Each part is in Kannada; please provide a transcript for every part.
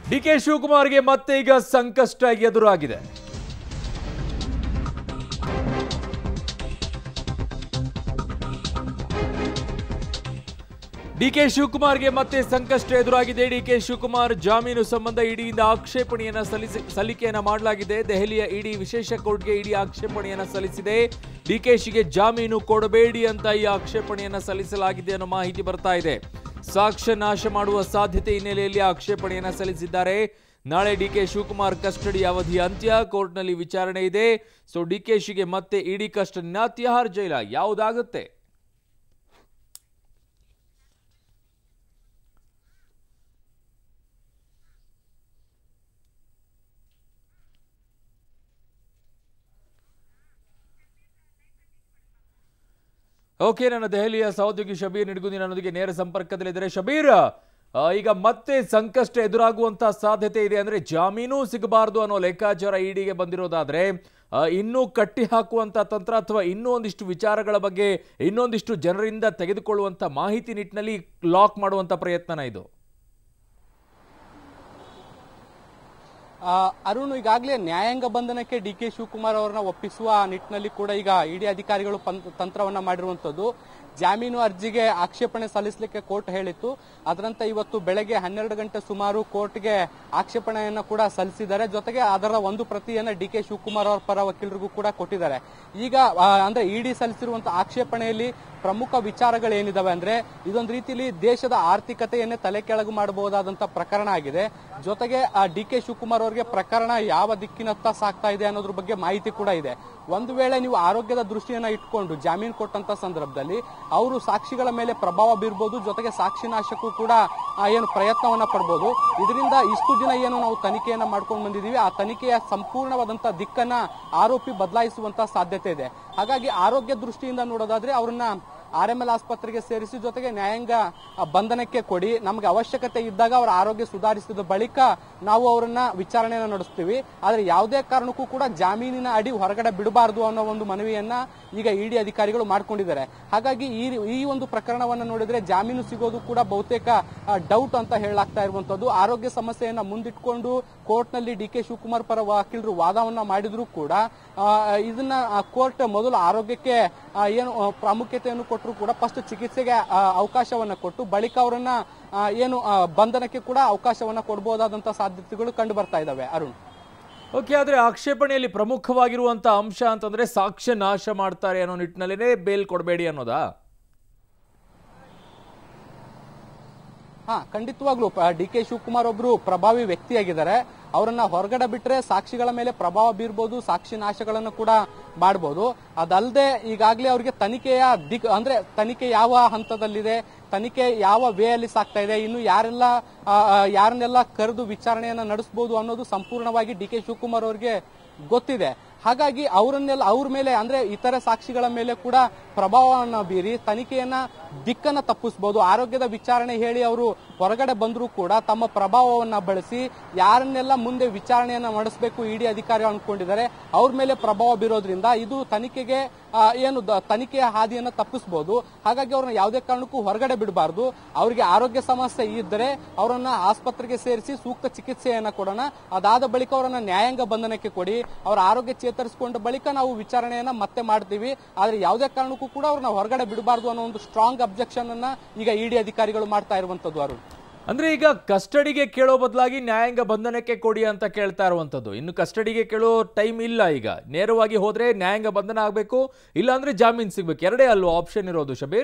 ಡಿ ಕೆ ಶಿವಕುಮಾರ್ಗೆ ಮತ್ತೆ ಈಗ ಸಂಕಷ್ಟ ಎದುರಾಗಿದೆ ಡಿ ಕೆ ಶಿವಕುಮಾರ್ಗೆ ಮತ್ತೆ ಸಂಕಷ್ಟ ಎದುರಾಗಿದೆ ಡಿ ಕೆ ಶಿವಕುಮಾರ್ ಜಾಮೀನು ಸಂಬಂಧ ಇಡಿಯಿಂದ ಆಕ್ಷೇಪಣೆಯನ್ನ ಸಲ್ಲಿಸಿ ಸಲ್ಲಿಕೆಯನ್ನ ಮಾಡಲಾಗಿದೆ ದೆಹಲಿಯ ಇಡಿ ವಿಶೇಷ ಕೋರ್ಟ್ಗೆ ಇಡಿ ಆಕ್ಷೇಪಣೆಯನ್ನ ಸಲ್ಲಿಸಿದೆ ಡಿಕೆಶಿಗೆ ಜಾಮೀನು ಕೊಡಬೇಡಿ ಅಂತ ಈ ಆಕ್ಷೇಪಣೆಯನ್ನ ಸಲ್ಲಿಸಲಾಗಿದೆ ಅನ್ನೋ ಮಾಹಿತಿ ಬರ್ತಾ ಇದೆ ಸಾಕ್ಷ್ಯ ನಾಶ ಮಾಡುವ ಸಾಧ್ಯತೆ ಹಿನ್ನೆಲೆಯಲ್ಲಿ ಆಕ್ಷೇಪಣೆಯನ್ನ ಸಲ್ಲಿಸಿದ್ದಾರೆ ನಾಳೆ ಡಿಕೆ ಶಿವಕುಮಾರ್ ಕಸ್ಟಡಿ ಅವಧಿ ಅಂತ್ಯ ಕೋರ್ಟ್ನಲ್ಲಿ ವಿಚಾರಣೆ ಇದೆ ಸೊ ಡಿಕೆಶಿಗೆ ಮತ್ತೆ ಇಡಿ ಕಸ್ಟಡಿನ ತಿಹಾರ್ ಜೈಲ ಯಾವುದಾಗುತ್ತೆ ಓಕೆ ನನ್ನ ದೆಹಲಿಯ ಸಹೋದ್ಯೋಗಿ ಶಬೀರ್ ನಿಡ್ಗುಂದಿ ನನ್ನೊಂದಿಗೆ ನೇರ ಸಂಪರ್ಕದಲ್ಲಿದ್ದಾರೆ ಶಬೀರ್ ಆ, ಈಗ ಮತ್ತೆ ಸಂಕಷ್ಟ ಎದುರಾಗುವಂತ ಸಾಧ್ಯತೆ ಇದೆ ಅಂದ್ರೆ ಜಾಮೀನು ಸಿಗಬಾರದು ಅನ್ನೋ ಲೆಕ್ಕಾಚಾರ ಇಡಿಗೆ ಬಂದಿರೋದಾದ್ರೆ ಆ, ಇನ್ನೂ ಕಟ್ಟಿ ಹಾಕುವಂತ ತಂತ್ರ ಅಥವಾ ಇನ್ನೂ ಒಂದಿಷ್ಟು ವಿಚಾರಗಳ ಬಗ್ಗೆ ಇನ್ನೊಂದಿಷ್ಟು ಜನರಿಂದ ತೆಗೆದುಕೊಳ್ಳುವಂತ ಮಾಹಿತಿ ನಿಟ್ಟಿನಲ್ಲಿ ಲಾಕ್ ಮಾಡುವಂತ ಪ್ರಯತ್ನನ ಇದು ಆ, ಅರುಣ್ ಈಗಾಗಲೇ ನ್ಯಾಯಾಂಗ ಬಂಧನಕ್ಕೆ ಡಿ ಕೆ ಶಿವಕುಮಾರ್ ಅವರನ್ನ ಒಪ್ಪಿಸುವ ನಿಟ್ಟಿನಲ್ಲಿ ಕೂಡ ಈಗ ಇಡಿ ಅಧಿಕಾರಿಗಳು ಪಂ- ತಂತ್ರವನ್ನ ಮಾಡಿರುವಂತದ್ದು ಜಾಮೀನು ಅರ್ಜಿಗೆ ಆಕ್ಷೇಪಣೆ ಸಲ್ಲಿಸಲಿಕ್ಕೆ ಕೋರ್ಟ್ ಹೇಳಿತ್ತು ಅದರಂತೆ ಇವತ್ತು ಬೆಳಗ್ಗೆ ಹನ್ನೆರಡು ಗಂಟೆ ಸುಮಾರು ಕೋರ್ಟ್ಗೆ ಆಕ್ಷೇಪಣೆಯನ್ನ ಕೂಡ ಸಲ್ಲಿಸಿದ್ದಾರೆ ಜೊತೆಗೆ ಅದರ ಒಂದು ಪ್ರತಿಯನ್ನ ಡಿ ಕೆ ಶಿವಕುಮಾರ್ ಅವರ ಪರ ವಕೀಲರಿಗೂ ಕೂಡ ಕೊಟ್ಟಿದ್ದಾರೆ ಈಗ ಆ, ಅಂದ್ರೆ ಇಡಿ ಸಲ್ಲಿಸಿರುವಂತಹ ಆಕ್ಷೇಪಣೆಯಲ್ಲಿ ಪ್ರಮುಖ ವಿಚಾರಗಳೇನಿದಾವೆ ಅಂದ್ರೆ ಇದೊಂದು ರೀತಿಯಲ್ಲಿ ದೇಶದ ಆರ್ಥಿಕತೆಯನ್ನೇ ತಲೆ ಕೆಳಗು ಮಾಡಬಹುದಾದಂತ ಪ್ರಕರಣ ಆಗಿದೆ ಜೊತೆಗೆ ಡಿ ಕೆ ಶಿವಕುಮಾರ್ ಅವರಿಗೆ ಪ್ರಕರಣ ಯಾವ ದಿಕ್ಕಿನತ್ತ ಸಾಗ್ತಾ ಇದೆ ಅನ್ನೋದ್ರ ಬಗ್ಗೆ ಮಾಹಿತಿ ಕೂಡ ಇದೆ ಒಂದು ವೇಳೆ ನೀವು ಆರೋಗ್ಯದ ದೃಷ್ಟಿಯನ್ನ ಇಟ್ಕೊಂಡು ಜಾಮೀನು ಕೊಟ್ಟಂತ ಸಂದರ್ಭದಲ್ಲಿ ಅವರು ಸಾಕ್ಷಿಗಳ ಮೇಲೆ ಪ್ರಭಾವ ಬೀರ್ಬೋದು ಜೊತೆಗೆ ಸಾಕ್ಷಿ ನಾಶಕ್ಕೂ ಕೂಡ ಆ, ಏನು ಪ್ರಯತ್ನವನ್ನ ಪಡ್ಬೋದು ಇದರಿಂದ ಇಷ್ಟು ದಿನ ಏನು ನಾವು ತನಿಖೆಯನ್ನ ಮಾಡ್ಕೊಂಡು ಬಂದಿದೀವಿ ಆ ತನಿಖೆಯ ಸಂಪೂರ್ಣವಾದಂತ ದಿಕ್ಕನ್ನ ಆರೋಪಿ ಬದಲಾಯಿಸುವಂತ ಸಾಧ್ಯತೆ ಇದೆ ಹಾಗಾಗಿ ಆರೋಗ್ಯ ದೃಷ್ಟಿಯಿಂದ ನೋಡೋದಾದ್ರೆ ಅವ್ರನ್ನ ಆರ್ ಎಂ ಎಲ್ ಆಸ್ಪತ್ರೆಗೆ ಸೇರಿಸಿ ಜೊತೆಗೆ ನ್ಯಾಯಾಂಗ ಆ, ಬಂಧನಕ್ಕೆ ಕೊಡಿ ನಮಗೆ ಅವಶ್ಯಕತೆ ಇದ್ದಾಗ ಅವರ ಆರೋಗ್ಯ ಸುಧಾರಿಸಿದ ಬಳಿಕ ನಾವು ಅವರನ್ನ ವಿಚಾರಣೆಯನ್ನ ನಡೆಸ್ತೀವಿ ಆದ್ರೆ ಯಾವುದೇ ಕಾರಣಕ್ಕೂ ಕೂಡ ಜಾಮೀನಿನ ಅಡಿ ಹೊರಗಡೆ ಬಿಡಬಾರದು ಅನ್ನೋ ಒಂದು ಮನವಿಯನ್ನ ಈಗ ಇಡಿ ಅಧಿಕಾರಿಗಳು ಮಾಡ್ಕೊಂಡಿದ್ದಾರೆ ಹಾಗಾಗಿ ಈ ಈ ಒಂದು ಪ್ರಕರಣವನ್ನ ನೋಡಿದ್ರೆ ಜಾಮೀನು ಸಿಗೋದು ಕೂಡ ಬಹುತೇಕ ಡೌಟ್ ಅಂತ ಹೇಳಲಾಗ್ತಾ ಇರುವಂತದ್ದು ಆರೋಗ್ಯ ಸಮಸ್ಯೆಯನ್ನ ಮುಂದಿಟ್ಕೊಂಡು ಕೋರ್ಟ್ನಲ್ಲಿ ಡಿ ಕೆ ಶಿವಕುಮಾರ್ ಪರ ವಕೀಲರು ವಾದವನ್ನ ಮಾಡಿದ್ರು ಕೂಡ ಆ, ಇದನ್ನ ಕೋರ್ಟ್ ಮೊದಲು ಆರೋಗ್ಯಕ್ಕೆ ಆ, ಏನು ಆ, ಪ್ರಾಮುಖ್ಯತೆಯನ್ನು ಕೊಟ್ಟರು ಕೂಡ ಫಸ್ಟ್ ಚಿಕಿತ್ಸೆಗೆ ಆ, ಅವಕಾಶವನ್ನ ಕೊಟ್ಟು ಬಳಿಕ ಅವರನ್ನ ಆ, ಏನು ಆ, ಬಂಧನಕ್ಕೆ ಕೂಡ ಅವಕಾಶವನ್ನ ಕೊಡಬಹುದಾದಂತ ಸಾಧ್ಯತೆಗಳು ಕಂಡು ಬರ್ತಾ ಇದಾವೆ ಅರುಣ್ ಓಕೆ ಆದ್ರೆ ಆಕ್ಷೇಪಣೆಯಲ್ಲಿ ಪ್ರಮುಖವಾಗಿರುವಂತ ಅಂಶ ಅಂತಂದ್ರೆ ಸಾಕ್ಷ್ಯ ನಾಶ ಮಾಡ್ತಾರೆ ಅನ್ನೋ ನಿಟ್ಟಿನಲ್ಲೇ ಬೇಲ್ ಕೊಡಬೇಡಿ ಅನ್ನೋದಾ ಹಾ ಖಂಡಿತವಾಗ್ಲೂ ಡಿ ಕೆ ಶಿವಕುಮಾರ್ ಒಬ್ರು ಪ್ರಭಾವಿ ವ್ಯಕ್ತಿಯಾಗಿದ್ದಾರೆ ಅವರನ್ನ ಹೊರಗಡೆ ಬಿಟ್ರೆ ಸಾಕ್ಷಿಗಳ ಮೇಲೆ ಪ್ರಭಾವ ಬೀರ್ಬೋದು ಸಾಕ್ಷಿ ನಾಶಗಳನ್ನು ಕೂಡ ಮಾಡಬಹುದು ಅದಲ್ಲದೆ ಈಗಾಗಲೇ ಅವರಿಗೆ ತನಿಖೆಯ ದಿಕ್ ಅಂದ್ರೆ ತನಿಖೆ ಯಾವ ಹಂತದಲ್ಲಿದೆ ತನಿಖೆ ಯಾವ ವೇ ಅಲ್ಲಿ ಸಾಗ್ತಾ ಇದೆ ಇನ್ನು ಯಾರೆಲ್ಲ ಆ, ಆ, ಯಾರನ್ನೆಲ್ಲ ಕರೆದು ವಿಚಾರಣೆಯನ್ನ ನಡೆಸಬಹುದು ಅನ್ನೋದು ಸಂಪೂರ್ಣವಾಗಿ ಡಿ ಕೆ ಶಿವಕುಮಾರ್ ಅವರಿಗೆ ಗೊತ್ತಿದೆ ಹಾಗಾಗಿ ಅವರನ್ನೆಲ್ಲ ಅವ್ರ ಮೇಲೆ ಅಂದ್ರೆ ಇತರ ಸಾಕ್ಷಿಗಳ ಮೇಲೆ ಕೂಡ ಪ್ರಭಾವವನ್ನ ಬೀರಿ ತನಿಖೆಯನ್ನ ದಿಕ್ಕನ್ನ ತಪ್ಪಿಸಬಹುದು ಆರೋಗ್ಯದ ವಿಚಾರಣೆ ಹೇಳಿ ಅವರು ಹೊರಗಡೆ ಬಂದರೂ ಕೂಡ ತಮ್ಮ ಪ್ರಭಾವವನ್ನ ಬಳಸಿ ಯಾರನ್ನೆಲ್ಲ ಮುಂದೆ ವಿಚಾರಣೆಯನ್ನ ನಡೆಸಬೇಕು ಇಡಿ ಅಧಿಕಾರಿ ಅನ್ಕೊಂಡಿದ್ದಾರೆ ಅವ್ರ ಮೇಲೆ ಪ್ರಭಾವ ಬೀರೋದ್ರಿಂದ ಇದು ತನಿಖೆಗೆ ಆ, ಏನು ದ- ತನಿಖೆಯ ಹಾದಿಯನ್ನ ತಪ್ಪಿಸಬಹುದು ಹಾಗಾಗಿ ಅವ್ರನ್ನ ಯಾವುದೇ ಕಾರಣಕ್ಕೂ ಹೊರಗಡೆ ಬಿಡಬಾರ್ದು ಅವರಿಗೆ ಆರೋಗ್ಯ ಸಮಸ್ಯೆ ಇದ್ದರೆ ಅವರನ್ನ ಆಸ್ಪತ್ರೆಗೆ ಸೇರಿಸಿ ಸೂಕ್ತ ಚಿಕಿತ್ಸೆಯನ್ನ ಕೊಡೋಣ ಅದಾದ ಬಳಿಕ ಅವರನ್ನ ನ್ಯಾಯಾಂಗ ಬಂಧನಕ್ಕೆ ಕೊಡಿ ಅವರ ಆರೋಗ್ಯ ಚೇತರಿಸಿಕೊಂಡ ಬಳಿಕ ನಾವು ವಿಚಾರಣೆಯನ್ನ ಮತ್ತೆ ಮಾಡ್ತೀವಿ ಆದ್ರೆ ಯಾವುದೇ ಕಾರಣಕ್ಕೂ ಕೂಡ ಅವ್ರನ್ನ ಹೊರಗಡೆ ಬಿಡಬಾರ್ದು ಅನ್ನೋ ಒಂದು ಸ್ಟ್ರಾಂಗ್ ಅಬ್ಜೆಕ್ಷನ್ ಅನ್ನ ಈಗ ಇಡಿ ಅಧಿಕಾರಿಗಳು ಮಾಡ್ತಾ ಇರುವಂತದ್ದು ಅರುಣ್ ಅಂದ್ರೆ ಈಗ ಕಸ್ಟಡಿಗೆ ಕೇಳೋ ಬದಲಾಗಿ ನ್ಯಾಯಾಂಗ ಬಂಧನಕ್ಕೆ ಕೊಡಿ ಅಂತ ಕೇಳ್ತಾ ಇರುವಂತದ್ದು ಇನ್ನು ಕಸ್ಟಡಿಗೆ ಕೇಳೋ ಟೈಮ್ ಇಲ್ಲ ಈಗ ನೇರವಾಗಿ ಹೋದ್ರೆ ನ್ಯಾಯಾಂಗ ಬಂಧನ ಆಗಬೇಕು ಇಲ್ಲಾಂದ್ರೆ ಜಾಮೀನ್ ಸಿಗ್ಬೇಕು ಎರಡೇ ಅಲ್ವಾ ಆಪ್ಷನ್ ಇರೋದು ಶಬೀರ್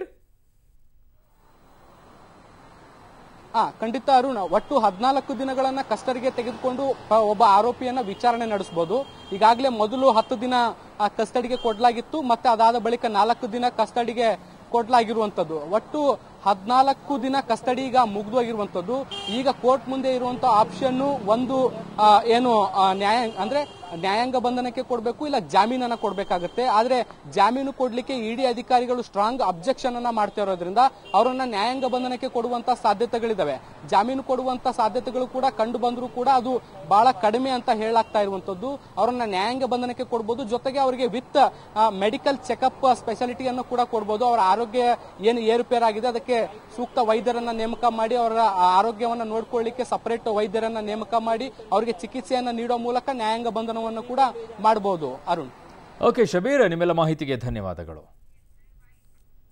ಹಾ ಖಂಡಿತ ಅರುಣ್ ಒಟ್ಟು ಹದಿನಾಲ್ಕು ದಿನಗಳನ್ನ ಕಸ್ಟಡಿಗೆ ತೆಗೆದುಕೊಂಡು ಪ- ಒಬ್ಬ ಆರೋಪಿಯನ್ನ ವಿಚಾರಣೆ ನಡೆಸಬಹುದು ಈಗಾಗಲೇ ಮೊದಲು ಹತ್ತು ದಿನ ಆ, ಕಸ್ಟಡಿಗೆ ಕೊಡಲಾಗಿತ್ತು ಮತ್ತೆ ಅದಾದ ಬಳಿಕ ನಾಲ್ಕು ದಿನ ಕಸ್ಟಡಿಗೆ ಕೊಡಲಾಗಿರುವಂತದ್ದು ಒಟ್ಟು ಹದಿನಾಲ್ಕು ದಿನ ಕಸ್ಟಡಿ ಈಗ ಮುಗಿದೋಗಿರುವಂತದ್ದು ಈಗ ಕೋರ್ಟ್ ಮುಂದೆ ಇರುವಂತ ಆಪ್ಷನ್ ಒಂದು ಆ, ಏನು ಆ, ನ್ಯಾಯ ಅಂದ್ರೆ ನ್ಯಾಯಾಂಗ ಬಂಧನಕ್ಕೆ ಕೊಡಬೇಕು ಇಲ್ಲ ಜಾಮೀನನ್ನ ಕೊಡಬೇಕಾಗುತ್ತೆ ಆದ್ರೆ ಜಾಮೀನು ಕೊಡ್ಲಿಕ್ಕೆ ಇಡಿ ಅಧಿಕಾರಿಗಳು ಸ್ಟ್ರಾಂಗ್ ಅಬ್ಜೆಕ್ಷನ್ ಅನ್ನ ಮಾಡ್ತಾ ಇರೋದ್ರಿಂದ ಅವರನ್ನ ನ್ಯಾಯಾಂಗ ಬಂಧನಕ್ಕೆ ಕೊಡುವಂತ ಸಾಧ್ಯತೆಗಳಿದಾವೆ ಜಾಮೀನು ಕೊಡುವಂತ ಸಾಧ್ಯತೆಗಳು ಕೂಡ ಕಂಡು ಬಂದರೂ ಕೂಡ ಅದು ಬಹಳ ಕಡಿಮೆ ಅಂತ ಹೇಳಲಾಗ್ತಾ ಇರುವಂತದ್ದು ಅವರನ್ನ ನ್ಯಾಯಾಂಗ ಬಂಧನಕ್ಕೆ ಕೊಡಬಹುದು ಜೊತೆಗೆ ಅವರಿಗೆ ವಿತ್ ಮೆಡಿಕಲ್ ಚೆಕಪ್ ಸ್ಪೆಷಾಲಿಟಿಯನ್ನು ಕೂಡ ಕೊಡಬಹುದು ಅವರ ಆರೋಗ್ಯ ಏನು ಏರುಪೇರಾಗಿದೆ ಅದಕ್ಕೆ ಸೂಕ್ತ ವೈದ್ಯರನ್ನ ನೇಮಕ ಮಾಡಿ ಅವರ ಆರೋಗ್ಯವನ್ನ ನೋಡ್ಕೊಳ್ಳಿಕ್ಕೆ ಸಪರೇಟ್ ವೈದ್ಯರನ್ನ ನೇಮಕ ಮಾಡಿ ಅವರಿಗೆ ಚಿಕಿತ್ಸೆಯನ್ನ ನೀಡೋ ಮೂಲಕ ನ್ಯಾಯಾಂಗ ಬಂಧನವನ್ನು ಕೂಡ ಮಾಡಬಹುದು ಅರುಣ್ ಓಕೆ ಶಬೀರ್ ನಿಮ್ಮೆಲ್ಲ ಮಾಹಿತಿಗೆ ಧನ್ಯವಾದಗಳು